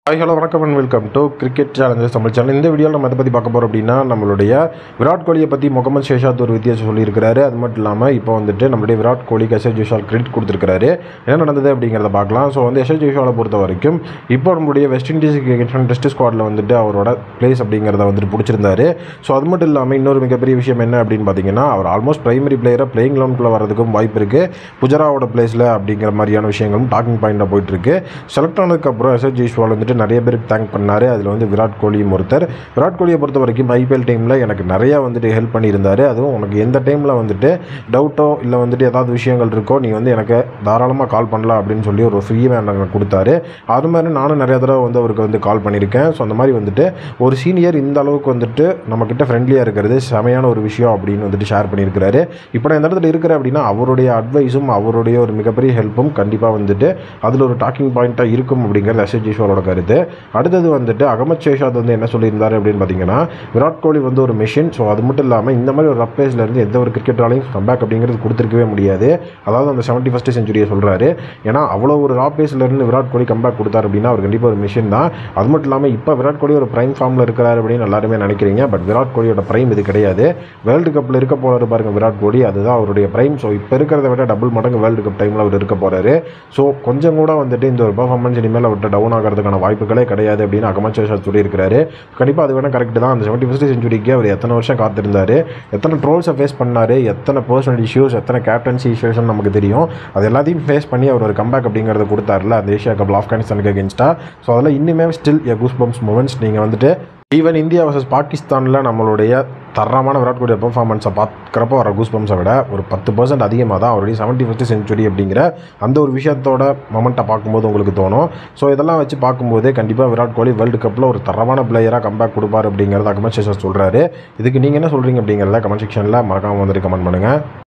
hi hello வணக்கம் and welcome to cricket challenges Tamil channel இந்த வீடியோவில் நம்ம எதை பற்றி பார்க்க போகிறோம் அப்படின்னா நம்மளுடைய விராட் கோலியை பற்றி முகமது ஷேஷாத் ஒரு வித்தியாசம் சொல்லியிருக்கிறாரு அது மட்டும் இல்லாமல் இப்போ வந்துட்டு நம்மளுடைய விராட் கோலிக்கு எஸ்எஸ் ஜோஷால் கிரெடிட் கொடுத்துருக்காரு என்ன நடந்தது அப்படிங்கிறத பார்க்கலாம் ஸோ வந்து எஸ்எஸ் ஜோஷாலை பொறுத்த வரைக்கும் இப்போ நம்மளுடைய வெஸ்ட் இண்டீஸுக்கு டெஸ்ட் ஸ்குவாடில் வந்துட்டு அவரோட பிளேஸ் அப்படிங்கிறத வந்துட்டு பிடிச்சிருந்தாரு ஸோ அது மட்டும் இல்லாமல் இன்னொரு மிகப்பெரிய விஷயம் என்ன அப்படின்னு பார்த்தீங்கன்னா அவர் ஆல்மோஸ்ட் பிரைமரி பிளேயரை பிளேயிங் லெவனுக்குள்ளே வரதுக்கும் வாய்ப்பு இருக்குது புஜராவோட பிளேஸில் அப்படிங்கிற மாதிரியான விஷயங்களும் டாக்கிங் பாயிண்டாக போயிட்டுருக்கு செலக்ட் ஆனதுக்கப்புறம் எஸ்எஸ் ஜெய்ஸ்வால் வந்துட்டு நிறைய பேருக்கு தேங்க் பண்ணார் அதில் வந்து விராட் கோலியும் ஒருத்தர் விராட் கோலியை பொறுத்த வரைக்கும் ஐபிஎல் டைமில் எனக்கு நிறையா வந்துட்டு ஹெல்ப் பண்ணியிருந்தார் அதுவும் உனக்கு எந்த டைமில் வந்துட்டு டவுட்டோ இல்லை வந்துட்டு ஏதாவது விஷயங்கள் இருக்கோ நீ வந்து எனக்கு தாராளமாக கால் பண்ணலாம் அப்படின்னு சொல்லி ஒரு ஃப்ரீ வேன் எனக்கு கொடுத்தாரு அது மாதிரி நானும் நிறைய தடவை வந்து அவருக்கு வந்து கால் பண்ணியிருக்கேன் ஸோ அந்த மாதிரி வந்துட்டு ஒரு சீனியர் இந்த அளவுக்கு வந்துட்டு நம்மக்கிட்ட ஃப்ரெண்ட்லியாக இருக்கிறது செமையான ஒரு விஷயம் அப்படின்னு வந்துட்டு ஷேர் பண்ணியிருக்கிறாரு இப்போ நான் இந்த இடத்துல இருக்கிறேன் அப்படின்னா அவருடைய அட்வைஸும் அவருடைய ஒரு மிகப்பெரிய ஹெல்ப்பும் கண்டிப்பாக வந்துட்டு அதில் ஒரு டாக்கிங் பாயிண்ட்டாக இருக்கும் அப்படிங்கிறது எஸ்எஸ் ஜீஸ்வாலோட கருத்து அடுத்தது வந்துட்டு அகமத் ஷேஷாத் வந்து என்ன சொல்லியிருந்தாரு அப்படின்னு பார்த்தீங்கன்னா விராட் கோலி வந்து ஒரு மிஷின் ஸோ அது மட்டும் இல்லாமல் இந்த மாதிரி ஒரு ரப் இருந்து எந்த ஒரு கிரிக்கெட்டாலையும் கம்பேக் அப்படிங்கிறது கொடுத்துருக்கவே முடியாது அதாவது அந்த செவன்ட்டி ஃபஸ்ட்டு செஞ்சுரியை சொல்கிறாரு ஏன்னா அவ்வளோ ஒரு ராப் இருந்து விராட் கோலி கம்பேக் கொடுத்தாரு அப்படின்னா அவர் கண்டிப்பாக ஒரு மிஷின் தான் அது மட்டும் இல்லாமல் இப்போ விராட் கோலி ஒரு பிரைம் ஃபார்மில் இருக்கிறாரு அப்படின்னு எல்லாருமே நினைக்கிறீங்க பட் விராட் கோலியோட பிரைம் இது கிடையாது வேர்ல்டு கப்பில் இருக்க போகிறாரு பாருங்க விராட் கோலி அதுதான் அவருடைய பிரைம் ஸோ இப்போ இருக்கிறத விட டபுள் மடங்கு வேர்ல்டு கப் டைமில் அவர் இருக்க போகிறாரு ஸோ கொஞ்சம் கூட வந்துட்டு இந்த ஒரு பர்ஃபார்மன்ஸ் இனிமேல் அவர்கிட்ட டவுன் ஆகிறதுக்கான வாய்ப்புகளே கிடையாது அப்படின்னு அகமத் ஷேஷா சொல்லியிருக்கிறாரு கண்டிப்பாக அது வேணால் கரெக்ட் தான் அந்த செவன்ட்டி ஃபஸ்ட் செஞ்சுரிக்கு அவர் எத்தனை வருஷம் காத்திருந்தார் எத்தனை ட்ரோல்ஸை ஃபேஸ் பண்ணார் எத்தனை பர்சனல் இஷ்யூஸ் எத்தனை கேப்டன்சி இஷ்யூஸ்னு நமக்கு தெரியும் அது எல்லாத்தையும் ஃபேஸ் பண்ணி அவர் ஒரு கம்பேக் அப்படிங்கிறத கொடுத்தாருல அந்த ஏஷியா கப் ஆப்கானிஸ்தானுக்கு அகேன்ஸ்டாக ஸோ அதெல்லாம் இன்னுமே still a goose bumps moments நீங்கள் வந்துட்டு ஈவன் இந்தியா வர்சஸ் பாகிஸ்தானில் நம்மளுடைய தரமான விராட் கோலியோட பெர்ஃபார்மன்ஸை பார்க்குறப்போ வர கூஸ் பம்ப்ஸை விட ஒரு பத்து பர்சன்ட் அதிகமாக தான் அவருடைய செவன்ட்டி ஃபஸ்ட்டு செஞ்சுரி அப்படிங்கிற அந்த ஒரு விஷயத்தோட மொமெண்ட்டை பார்க்கும்போது உங்களுக்கு தோணும் ஸோ இதெல்லாம் வச்சு பார்க்கும்போதே கண்டிப்பாக விராட் கோலி வேர்ல்டு கப்பில் ஒரு தரமான பிளேயராக கம்பேக் கொடுப்பார் அப்படிங்கிறத அகமத் ஷேஷா சொல்கிறாரு இதுக்கு நீங்கள் என்ன சொல்கிறீங்க அப்படிங்கிறத கமெண்ட் செக்ஷனில் மறக்காமல் வந்துட்டு கமெண்ட் பண்ணுங்கள்